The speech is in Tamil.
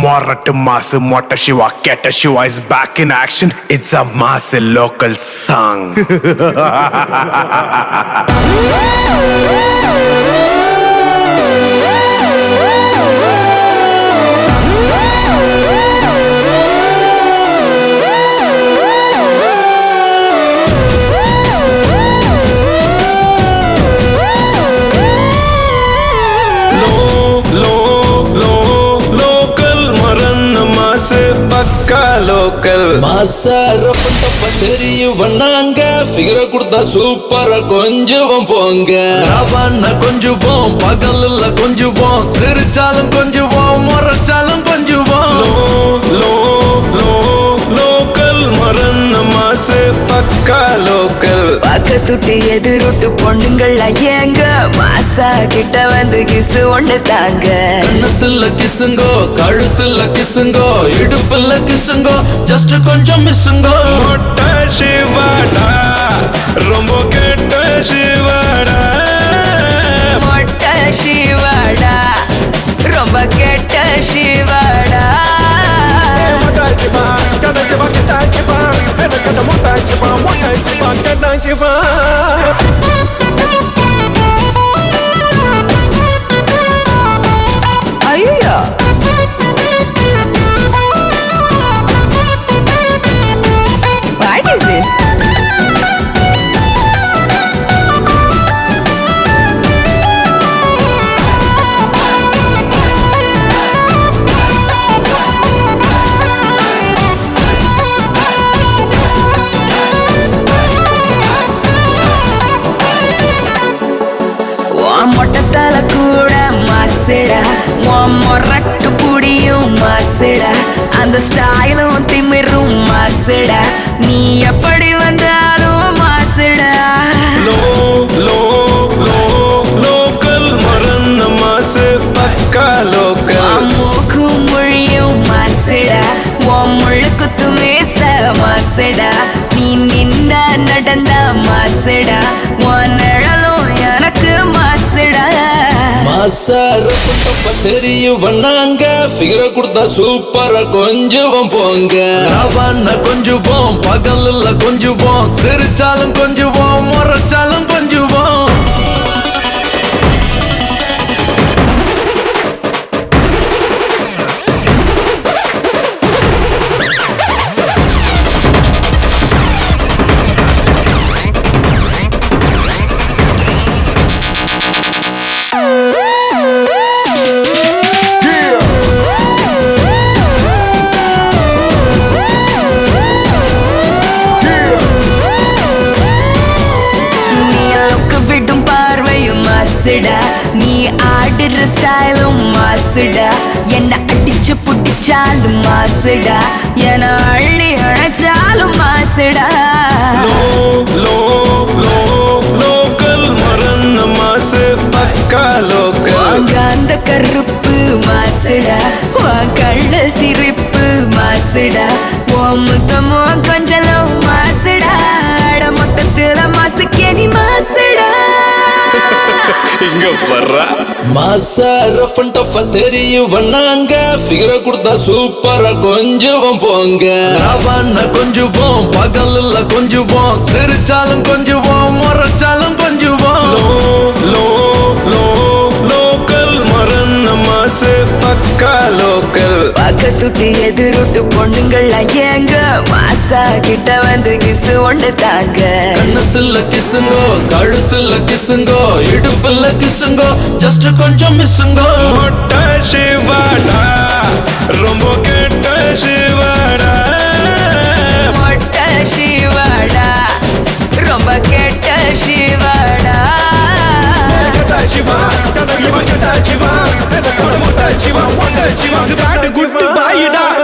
Morat Mass Mota Shiva Keta Shiva is back in action. It's a mass local song. Lo lo lo local மரன் மாசு பக்கா லோக்கல் மாசார பட்டப்ப தெரியும் வண்ணாங்க ஃபிகர கொடுத்தா சூப்பரா கொஞ்சுவோம் போங்க ராவண்ண கொஞ்சுவோம் பகல்ல கொஞ்சுவோம் சிரிச்சாலும் கொஞ்சுவோம் முறைச்சாலும் கொஞ்சுவோம் லோ லோ லோ லோக்கல் மரன் மாசு பக்கா லோக்கல் பக்கத்துட்டு எதிரொட்டு பொண்ணுங்கள் ஐயங்க மாசா கிட்ட வந்து கிசு ஒண்ணு தாங்க கண்ணத்துல கிசுங்கோ கழுத்துல கிசுங்கோ இடுப்புல கிசுங்கோ ஜஸ்ட் கொஞ்சம் மிஸ்ஸுங்கோ மொட்டை சிவாடா ரொம்ப கெட்ட சிவாடா மொட்டை சிவாடா ரொம்ப கெட்ட சிவாடா ஐயோ What is this? உன் மொட்டத்தல கூட மாசுடா உன் மொரட்டு புடியும் மாசுடா அந்த ஸ்டைலும் திமிரும் மாசுடா நீ எப்படி வந்தாலும் மாசுடா லோ லோ லோ லோக்கல் மரன் மாசு பக்கா லோக்கல் உன் மூக்கும் மொழியும் மாசுடா உன் முழுக்குத்து மேச மாசுடா நீ நின்ன நடந்த மாசுடா உன் நிழலும் எனக்கு மாசுடா மாசார பட்டப்ப தெரியும் வண்ணாங்க ஃபிகர கொடுத்தா சூப்பரா கொஞ்சுவோம் போங்க ராவண்ண கொஞ்சுவோம் பகல்ல கொஞ்சுவோம் சிரிச்சாலும் கொஞ்சுவோம் முறைச்சாலும் கொஞ்சுவோம் நீ லுக்கு விடும் பார்வையும் மாசுடா நீ ஆடுற ஸ்டைலும் மாசுடா என்ன அடிச்சு புடிச்சாலும் மாசுடா என அள்ளி அணைச்சாலும் மாசுடா லோ லோ லோ லோக்கல் மரன் மாசு பக்கா லோக்கல் வாங்க அந்த கருப்பு மாசுடா உன் கள்ள சிரிப்பு மாசுடா உன் முத்தமோ கொஞ்சலும் மாசுடா அட மொத்தத்துல மாசுக்கே நீ மாசுடா இங்க வர்றா மாசார ஃபண்டஃப தெரியும் வண்ணாங்க ஃபிகர கொடுத்தா சூப்பரா கொஞ்சுவோம் போங்க ராவண்ண கொஞ்சுவோம் பகல்ல கொஞ்சுவோம் சிரிச்சாலும் கொஞ்சுவோம் முறைச்சாலும் கொஞ்சுவோம் லோ லோ லோ லோக்கல் மரன் மாசு பக்கா லோக்கல் பக்கத்துட்டு எதிரொட்டு பொண்ணுங்கள் ஐயங்க மாசா கிட்ட வந்து கிசு ஒண்ணு தாங்க கண்ணத்துல கிசுங்கோ கழுத்துல கிசுங்கோ இடுப்புல கிசுங்கோ ஜஸ்ட் கொஞ்சம் மிஸ்ஸுங்கோ மொட்டை சிவாடா ரொம்ப கெட்ட சிவாடா மொட்டை சிவாடா ரொம்ப கெட்ட சிவாடா சிவா